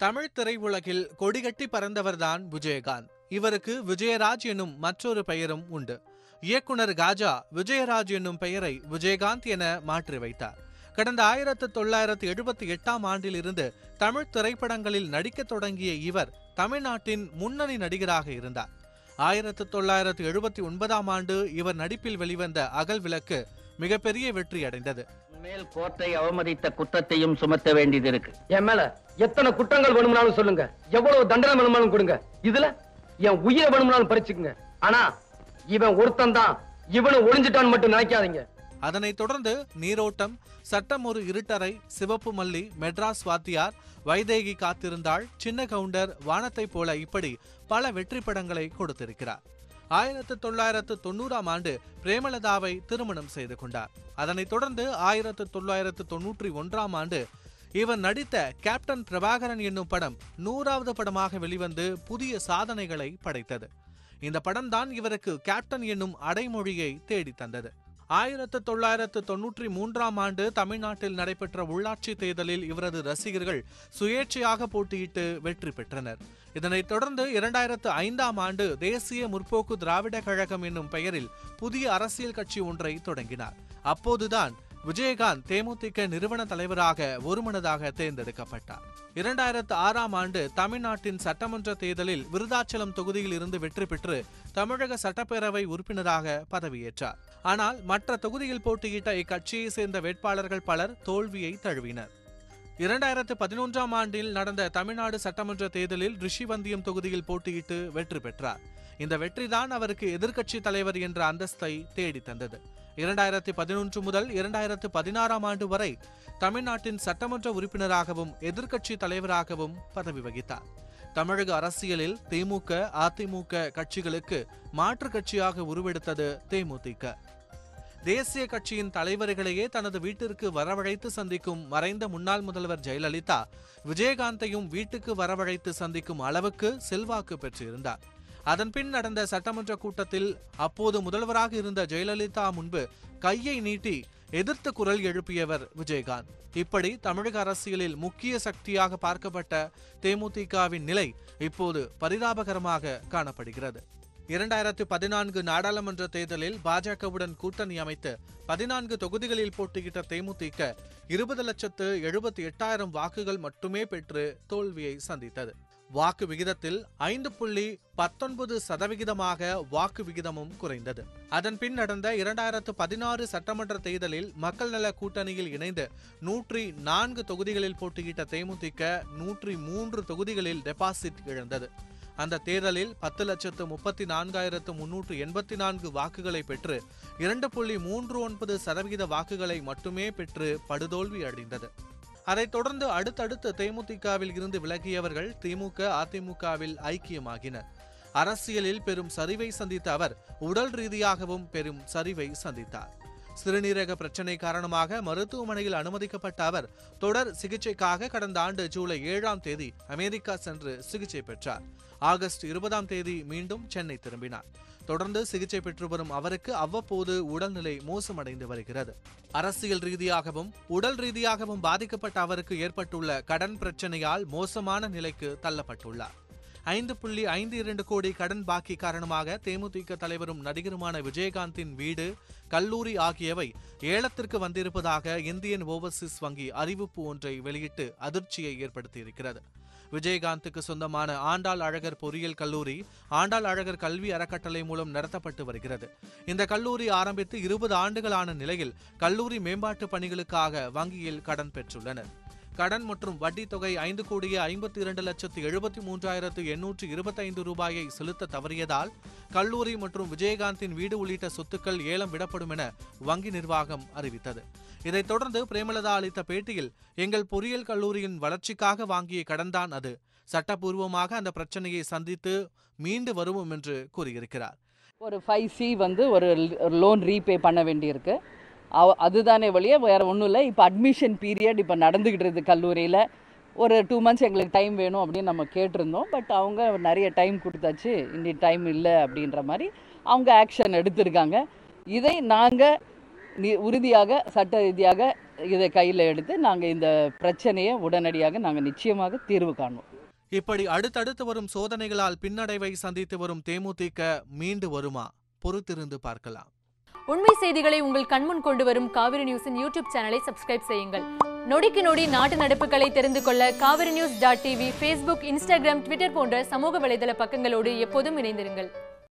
தமிழ் திரையுலகில் கொடிகட்டி பறந்தவர்தான் விஜயகாந்த் இவருக்கு விஜயராஜ் என்னும் மற்றொரு பெயரும் உண்டு இயக்குனர் காஜா விஜயராஜ் என்னும் பெயரை விஜயகாந்த் என மாற்றி வைத்தார் கடந்த ஆயிரத்து தொள்ளாயிரத்து எழுபத்தி எட்டாம் ஆண்டில் இருந்து தமிழ் திரைப்படங்களில் நடிக்கத் தொடங்கிய இவர் தமிழ்நாட்டின் முன்னணி நடிகராக இருந்தார் ஆயிரத்து தொள்ளாயிரத்து எழுபத்தி ஒன்பதாம் ஆண்டு இவர் நடிப்பில் வெளிவந்த அகல் விளக்கு மிகப்பெரிய வெற்றி அடைந்தது மேல் கோர்ட்டை அவமதித்த குற்றத்தையும் சுமத்த வேண்டியது இருக்கு என் மேல எத்தனை குற்றங்கள் வேணும்னாலும் சொல்லுங்க எவ்வளவு தண்டனை வேணும்னாலும் கொடுங்க இதுல என் உயிரை வேணும்னாலும் பறிச்சுக்குங்க ஆனா இவன் ஒருத்தன் தான் இவனை ஒளிஞ்சிட்டான்னு மட்டும் நினைக்காதீங்க அதனைத் தொடர்ந்து நீரோட்டம் சட்டம் ஒரு இருட்டறை சிவப்பு மல்லி மெட்ராஸ் வாத்தியார் வைதேகி காத்திருந்தாள் சின்ன கவுண்டர் வானத்தைப் போல இப்படி பல வெற்றி படங்களை கொடுத்திருக்கிறார் ஆயிரத்து தொள்ளாயிரத்து தொண்ணூறாம் ஆண்டு பிரேமலதாவை திருமணம் செய்து கொண்டார் அதனைத் தொடர்ந்து ஆயிரத்து தொள்ளாயிரத்து தொன்னூற்றி ஒன்றாம் ஆண்டு இவர் நடித்த கேப்டன் பிரபாகரன் என்னும் படம் நூறாவது படமாக வெளிவந்து புதிய சாதனைகளை படைத்தது இந்த படம்தான் இவருக்கு கேப்டன் என்னும் அடைமொழியை தேடித் தந்தது ஆயிரத்து தொள்ளாயிரத்து தொன்னூற்றி மூன்றாம் ஆண்டு தமிழ்நாட்டில் நடைபெற்ற உள்ளாட்சி தேர்தலில் இவரது ரசிகர்கள் சுயேட்சையாக போட்டியிட்டு வெற்றி பெற்றனர் இதனைத் தொடர்ந்து இரண்டாயிரத்து ஐந்தாம் ஆண்டு தேசிய முற்போக்கு திராவிட கழகம் என்னும் பெயரில் புதிய அரசியல் கட்சி ஒன்றை தொடங்கினார் அப்போதுதான் விஜயகாந்த் தேமுதிக நிறுவன தலைவராக ஒருமனதாக தேர்ந்தெடுக்கப்பட்டார் இரண்டாயிரத்து ஆறாம் ஆண்டு தமிழ்நாட்டின் சட்டமன்ற தேர்தலில் விருதாச்சலம் தொகுதியில் இருந்து வெற்றி பெற்று தமிழக சட்டப்பேரவை உறுப்பினராக பதவியேற்றார் ஆனால் மற்ற தொகுதியில் போட்டியிட்ட இக்கட்சியை சேர்ந்த வேட்பாளர்கள் பலர் தோல்வியை தழுவினர் இரண்டாயிரத்து பதினொன்றாம் ஆண்டில் நடந்த தமிழ்நாடு சட்டமன்ற தேர்தலில் ரிஷிவந்தியம் தொகுதியில் போட்டியிட்டு வெற்றி பெற்றார் இந்த வெற்றிதான் அவருக்கு எதிர்க்கட்சி தலைவர் என்ற அந்தஸ்தை தேடித் தந்தது இரண்டாயிரத்தி பதினொன்று முதல் இரண்டாயிரத்து பதினாறாம் ஆண்டு வரை தமிழ்நாட்டின் சட்டமன்ற உறுப்பினராகவும் எதிர்க்கட்சி தலைவராகவும் பதவி வகித்தார் தமிழக அரசியலில் திமுக அதிமுக கட்சிகளுக்கு மாற்றுக் கட்சியாக உருவெடுத்தது தேமுதிக தேசிய கட்சியின் தலைவர்களையே தனது வீட்டிற்கு வரவழைத்து சந்திக்கும் மறைந்த முன்னாள் முதல்வர் ஜெயலலிதா விஜயகாந்தையும் வீட்டுக்கு வரவழைத்து சந்திக்கும் அளவுக்கு செல்வாக்கு பெற்றிருந்தார் அதன்பின் நடந்த சட்டமன்ற கூட்டத்தில் அப்போது முதல்வராக இருந்த ஜெயலலிதா முன்பு கையை நீட்டி எதிர்த்து குரல் எழுப்பியவர் விஜயகாந்த் இப்படி தமிழக அரசியலில் முக்கிய சக்தியாக பார்க்கப்பட்ட தேமுதிகவின் நிலை இப்போது பரிதாபகரமாக காணப்படுகிறது இரண்டாயிரத்து பதினான்கு நாடாளுமன்ற தேர்தலில் பாஜகவுடன் கூட்டணி அமைத்து பதினான்கு தொகுதிகளில் போட்டியிட்ட தேமுதிக இருபது லட்சத்து எழுபத்தி எட்டாயிரம் வாக்குகள் மட்டுமே பெற்று தோல்வியை சந்தித்தது வாக்கு விகிதத்தில் ஐந்து புள்ளி பத்தொன்பது சதவிகிதமாக வாக்கு விகிதமும் குறைந்தது அதன் பின் நடந்த இரண்டாயிரத்து பதினாறு சட்டமன்ற தேர்தலில் மக்கள் நல கூட்டணியில் இணைந்து நூற்றி நான்கு தொகுதிகளில் போட்டியிட்ட தேமுதிக நூற்றி மூன்று தொகுதிகளில் டெபாசிட் இழந்தது அந்த தேர்தலில் பத்து லட்சத்து முப்பத்தி நான்காயிரத்து முன்னூற்று எண்பத்தி நான்கு வாக்குகளை பெற்று இரண்டு புள்ளி மூன்று ஒன்பது சதவிகித வாக்குகளை மட்டுமே பெற்று படுதோல்வி அடைந்தது அதைத் தொடர்ந்து அடுத்தடுத்து தேமுதிகவில் இருந்து விலகியவர்கள் திமுக அதிமுகவில் ஐக்கியமாகினர் அரசியலில் பெரும் சரிவை சந்தித்த அவர் உடல் ரீதியாகவும் பெரும் சரிவை சந்தித்தார் சிறுநீரக பிரச்சினை காரணமாக மருத்துவமனையில் அனுமதிக்கப்பட்ட அவர் தொடர் சிகிச்சைக்காக கடந்த ஆண்டு ஜூலை ஏழாம் தேதி அமெரிக்கா சென்று சிகிச்சை பெற்றார் ஆகஸ்ட் இருபதாம் தேதி மீண்டும் சென்னை திரும்பினார் தொடர்ந்து சிகிச்சை பெற்று வரும் அவருக்கு அவ்வப்போது உடல்நிலை மோசமடைந்து வருகிறது அரசியல் ரீதியாகவும் உடல் ரீதியாகவும் பாதிக்கப்பட்ட அவருக்கு ஏற்பட்டுள்ள கடன் பிரச்சனையால் மோசமான நிலைக்கு தள்ளப்பட்டுள்ளார் ஐந்து புள்ளி ஐந்து இரண்டு கோடி கடன் பாக்கி காரணமாக தேமுதிக தலைவரும் நடிகருமான விஜயகாந்தின் வீடு கல்லூரி ஆகியவை ஏலத்திற்கு வந்திருப்பதாக இந்தியன் ஓவர்சீஸ் வங்கி அறிவிப்பு ஒன்றை வெளியிட்டு அதிர்ச்சியை ஏற்படுத்தியிருக்கிறது விஜயகாந்துக்கு சொந்தமான ஆண்டாள் அழகர் பொறியியல் கல்லூரி ஆண்டாள் அழகர் கல்வி அறக்கட்டளை மூலம் நடத்தப்பட்டு வருகிறது இந்த கல்லூரி ஆரம்பித்து இருபது ஆண்டுகளான நிலையில் கல்லூரி மேம்பாட்டு பணிகளுக்காக வங்கியில் கடன் பெற்றுள்ளனர் கடன் மற்றும் வட்டி தொகை ஐந்து கோடியே ஐம்பத்தி இரண்டு லட்சத்து எழுபத்தி மூன்றாயிரத்து எண்ணூற்று இருபத்தைந்து ரூபாயை செலுத்த தவறியதால் கல்லூரி மற்றும் விஜயகாந்தின் வீடு உள்ளிட்ட சொத்துக்கள் ஏலம் விடப்படும் என வங்கி நிர்வாகம் அறிவித்தது இதைத் தொடர்ந்து பிரேமலதா அளித்த பேட்டியில் எங்கள் பொறியியல் கல்லூரியின் வளர்ச்சிக்காக வாங்கிய கடன்தான் அது சட்டப்பூர்வமாக அந்த பிரச்சனையை சந்தித்து மீண்டு வருவோம் என்று கூறியிருக்கிறார் ஒரு ஃபைவ் சி வந்து ஒரு லோன் ரீபே பண்ண வேண்டியிருக்கு அவ- அதுதானே வழியே வேறு ஒன்றும் இல்லை இப்போ அட்மிஷன் பீரியட் இப்போ நடந்துக்கிட்டு இருக்குது கல்லூரியில் ஒரு டூ மந்த்ஸ் எங்களுக்கு டைம் வேணும் அப்படின்னு நம்ம கேட்டிருந்தோம் பட் அவங்க நிறைய டைம் கொடுத்தாச்சு இன்னி டைம் இல்லை அப்படின்ற மாதிரி அவங்க ஆக்ஷன் எடுத்திருக்காங்க இதை நாங்கள் நி உறுதியாக சட்ட ரீதியாக இதை கையில் எடுத்து நாங்கள் இந்த பிரச்சனையை உடனடியாக நாங்கள் நிச்சயமாக தீர்வு காணுவோம் இப்படி அடுத்தடுத்து வரும் சோதனைகளால் பின்னடைவை சந்தித்து வரும் தேமுதிக மீண்டு வருமா பொறுத்திருந்து பார்க்கலாம் உண்மை செய்திகளை உங்கள் கண்முன் கொண்டு வரும் காவிரி நியூஸின் யூடியூப் சேனலை சப்ஸ்கிரைப் செய்யுங்கள் நொடிக்கு நொடி நாட்டு நடப்புகளை தெரிந்து கொள்ள Kaveri news dot TV Facebook Instagram Twitter போன்ற சமூக வலைதள பக்கங்களோடு எப்போதும் இணைந்திருங்கள்